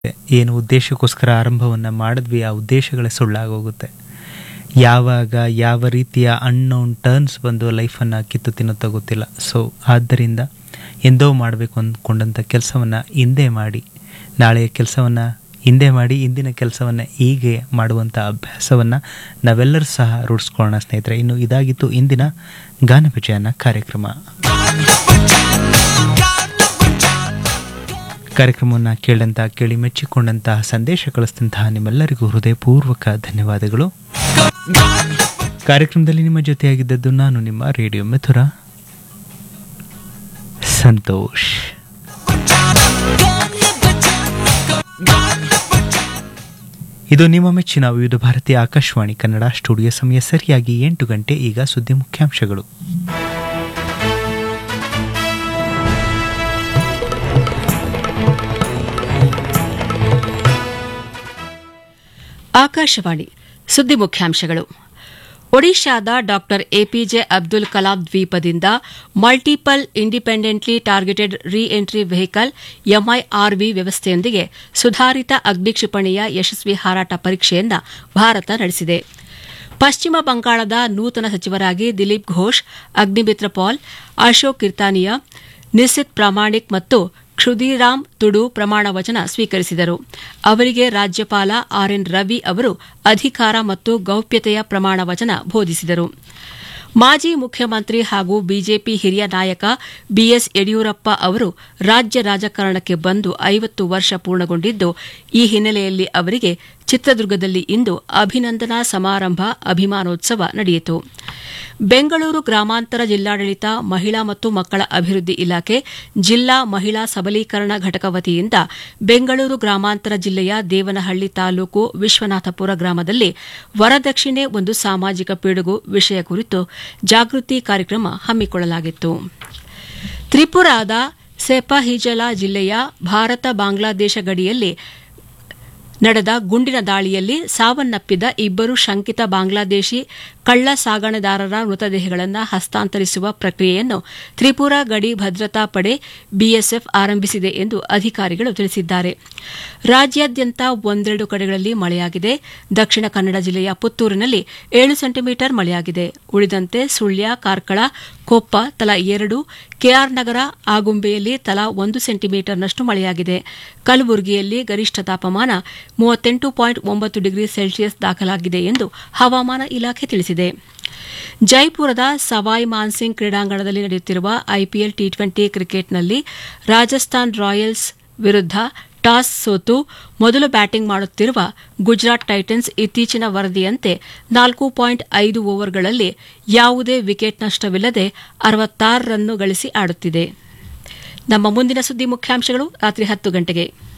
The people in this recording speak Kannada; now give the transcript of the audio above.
ಏನು ಉದ್ದೇಶಕ್ಕೋಸ್ಕರ ಆರಂಭವನ್ನು ಮಾಡಿದ್ವಿ ಆ ಉದ್ದೇಶಗಳೇ ಸುಳ್ಳಾಗೋಗುತ್ತೆ ಯಾವಾಗ ಯಾವ ರೀತಿಯ ಅನ್ನೋನ್ ಟರ್ನ್ಸ್ ಬಂದು ಲೈಫನ್ನು ಕಿತ್ತು ತಿನ್ನುತ್ತೋ ಗೊತ್ತಿಲ್ಲ ಸೊ ಆದ್ದರಿಂದ ಎಂದೋ ಮಾಡಬೇಕು ಅಂದ್ಕೊಂಡಂಥ ಕೆಲಸವನ್ನು ಹಿಂದೆ ಮಾಡಿ ನಾಳೆಯ ಕೆಲಸವನ್ನು ಹಿಂದೆ ಮಾಡಿ ಇಂದಿನ ಕೆಲಸವನ್ನು ಹೀಗೆ ಮಾಡುವಂಥ ಅಭ್ಯಾಸವನ್ನು ನಾವೆಲ್ಲರೂ ಸಹ ರೂಢಿಸ್ಕೊಳ್ಳೋಣ ಸ್ನೇಹಿತರೆ ಇನ್ನು ಇದಾಗಿತ್ತು ಇಂದಿನ ಗಾನಭಜನ ಕಾರ್ಯಕ್ರಮ ಕಾರ್ಯಕ್ರಮವನ್ನು ಕೇಳಂತ ಕೇಳಿ ಮೆಚ್ಚಿಕೊಂಡಂತಹ ಸಂದೇಶ ಕಳಿಸಿದಂತಹ ನಿಮ್ಮೆಲ್ಲರಿಗೂ ಹೃದಯಪೂರ್ವಕ ಧನ್ಯವಾದಗಳು ಕಾರ್ಯಕ್ರಮದಲ್ಲಿ ನಿಮ್ಮ ಜೊತೆಯಾಗಿದ್ದದ್ದು ನಾನು ನಿಮ್ಮ ರೇಡಿಯೋ ಮಿಥುರ ಸಂತೋಷ್ ಇದು ನಿಮ್ಮ ಮೆಚ್ಚಿನ ವಿವಿಧ ಭಾರತೀಯ ಆಕಾಶವಾಣಿ ಕನ್ನಡ ಸ್ಟುಡಿಯೋ ಸಮಯ ಸರಿಯಾಗಿ ಎಂಟು ಗಂಟೆ ಈಗ ಸುದ್ದಿ ಮುಖ್ಯಾಂಶಗಳು ಆಕಾಶವಾಣಿ ಸುದ್ದಿ ಮುಖ್ಯಾಂಶಗಳು ಒಡಿಶಾದ ಡಾಕ್ಟರ್ ಎಪಿಜೆ ಅಬ್ದುಲ್ ಕಲಾಂ ದ್ವೀಪದಿಂದ multiple independently targeted re entry vehicle MIRV ವ್ಯವಸ್ಥೆಯೊಂದಿಗೆ ಸುಧಾರಿತ ಅಗ್ನಿಕ್ಷಿಪಣಿಯ ಯಶಸ್ವಿ ಹಾರಾಟ ಪರೀಕ್ಷೆಯನ್ನು ಭಾರತ ನಡೆಸಿದೆ ಪಶ್ಚಿಮ ಬಂಗಾಳದ ನೂತನ ಸಚಿವರಾಗಿ ದಿಲೀಪ್ ಘೋಷ್ ಅಗ್ನಿಮಿತ್ರ ಪಾಲ್ ಅಶೋಕ್ ಕಿರ್ತಾನಿಯಾ ನಿಸಿತ್ ಪ್ರಾಮಾಣಿಕ್ ಮತ್ತು ಕ್ಷುದಿರಾಮ್ ತುಡು ಪ್ರಮಾಣ ವಚನ ಸ್ವೀಕರಿಸಿದರು ಅವರಿಗೆ ರಾಜ್ಯಪಾಲ ಆರ್ಎನ್ ರವಿ ಅವರು ಅಧಿಕಾರ ಮತ್ತು ಗೌಪ್ಯತೆಯ ಪ್ರಮಾಣ ವಚನ ಬೋಧಿಸಿದರು ಮಾಜಿ ಮುಖ್ಯಮಂತ್ರಿ ಹಾಗೂ ಬಿಜೆಪಿ ಹಿರಿಯ ನಾಯಕ ಬಿಎಸ್ ಯಡಿಯೂರಪ್ಪ ಅವರು ರಾಜ್ಯ ರಾಜಕಾರಣಕ್ಕೆ ಬಂದು ಐವತ್ತು ವರ್ಷ ಪೂರ್ಣಗೊಂಡಿದ್ದು ಈ ಹಿನ್ನೆಲೆಯಲ್ಲಿ ಅವರಿಗೆ ಚಿತ್ರದುರ್ಗದಲ್ಲಿ ಇಂದು ಅಭಿನಂದನಾ ಸಮಾರಂಭ ಅಭಿಮಾನೋತ್ಸವ ನಡೆಯಿತು ಬೆಂಗಳೂರು ಗ್ರಾಮಾಂತರ ಜಿಲ್ಲಾಡಳಿತ ಮಹಿಳಾ ಮತ್ತು ಮಕ್ಕಳ ಅಭಿವೃದ್ಧಿ ಇಲಾಖೆ ಜಿಲ್ಲಾ ಮಹಿಳಾ ಸಬಲೀಕರಣ ಘಟಕ ವತಿಯಿಂದ ಬೆಂಗಳೂರು ಗ್ರಾಮಾಂತರ ಜಿಲ್ಲೆಯ ದೇವನಹಳ್ಳಿ ತಾಲೂಕು ವಿಶ್ವನಾಥಪುರ ಗ್ರಾಮದಲ್ಲಿ ವರದಕ್ಷಿಣೆ ಒಂದು ಸಾಮಾಜಿಕ ಪಿಡುಗು ವಿಷಯ ಕುರಿತು ಜಾಗೃತಿ ಕಾರ್ಯಕ್ರಮ ಹಮ್ಮಿಕೊಳ್ಳಲಾಗಿತ್ತು ತ್ರಿಪುರಾದ ಸೆಪಹಿಜಲಾ ಜಿಲ್ಲೆಯ ಭಾರತ ಬಾಂಗ್ಲಾದೇಶ ಗಡಿಯಲ್ಲಿ ನಡೆದ ಗುಂಡಿನ ದಾಳಿಯಲ್ಲಿ ಸಾವನ್ನಪ್ಪಿದ ಇಬ್ಬರು ಶಂಕಿತ ಬಾಂಗ್ಲಾದೇಶಿ ಕಳ್ಳ ಸಾಗಣೆದಾರರ ಮೃತದೇಹಗಳನ್ನು ಹಸ್ತಾಂತರಿಸುವ ಪ್ರಕ್ರಿಯೆಯನ್ನು ತ್ರಿಪುರಾ ಗಡಿ ಭದ್ರತಾ ಪಡೆ ಬಿಎಸ್ಎಫ್ ಆರಂಭಿಸಿದೆ ಎಂದು ಅಧಿಕಾರಿಗಳು ತಿಳಿಸಿದ್ದಾರೆ ರಾಜ್ಯಾದ್ಯಂತ ಒಂದೆರಡು ಕಡೆಗಳಲ್ಲಿ ಮಳೆಯಾಗಿದೆ ದಕ್ಷಿಣ ಕನ್ನಡ ಜಿಲ್ಲೆಯ ಪುತ್ತೂರಿನಲ್ಲಿ ಏಳು ಸೆಂಟಿಮೀಟರ್ ಮಳೆಯಾಗಿದೆ ಉಳಿದಂತೆ ಸುಳ್ಯ ಕಾರ್ಕಳ ಕೊಪ್ಪ ತಲಾ ಎರಡು ಕೆಆರ್ ನಗರ ಆಗುಂಬೆಯಲ್ಲಿ ತಲಾ ಒಂದು ಸೆಂಟಿಮೀಟರ್ನಷ್ಟು ಮಳೆಯಾಗಿದೆ ಕಲಬುರಗಿಯಲ್ಲಿ ಗರಿಷ್ಠ ತಾಪಮಾನ ಮೂವತ್ತೆಂಟು ಪಾಯಿಂಟ್ ಒಂಬತ್ತು ಡಿಗ್ರಿ ಸೆಲ್ಸಿಯಸ್ ದಾಖಲಾಗಿದೆ ಎಂದು ಹವಾಮಾನ ಇಲಾಖೆ ತಿಳಿಸಿದೆ ಜೈಪುರದ ಸವಾಯ್ ಮಾನ್ಸಿಂಗ್ ಕ್ರೀಡಾಂಗಣದಲ್ಲಿ ನಡೆಯುತ್ತಿರುವ ಐಪಿಎಲ್ ಟಿ ಟ್ವೆಂಟಿ ಕ್ರಿಕೆಟ್ನಲ್ಲಿ ರಾಜಸ್ಥಾನ್ ರಾಯಲ್ಸ್ ವಿರುದ್ಧ ಟಾಸ್ ಸೋತು ಮೊದಲು ಬ್ಯಾಟಿಂಗ್ ಮಾಡುತ್ತಿರುವ ಗುಜರಾತ್ ಟೈಟನ್ಸ್ ಇತ್ತೀಚಿನ ವರದಿಯಂತೆ ನಾಲ್ಕು ಪಾಯಿಂಟ್ ಐದು ಓವರ್ಗಳಲ್ಲಿ ಯಾವುದೇ ವಿಕೆಟ್ ನಷ್ಟವಿಲ್ಲದೆ ಅರವತ್ತಾರು ರನ್ನು ಗಳಿಸಿ ಆಡುತ್ತಿದೆ ನಮ್ಮ ಮುಂದಿನ ಸುದ್ದಿ ಮುಖ್ಯಾಂಶಗಳು ರಾತ್ರಿ ಹತ್ತು ಗಂಟೆಗೆ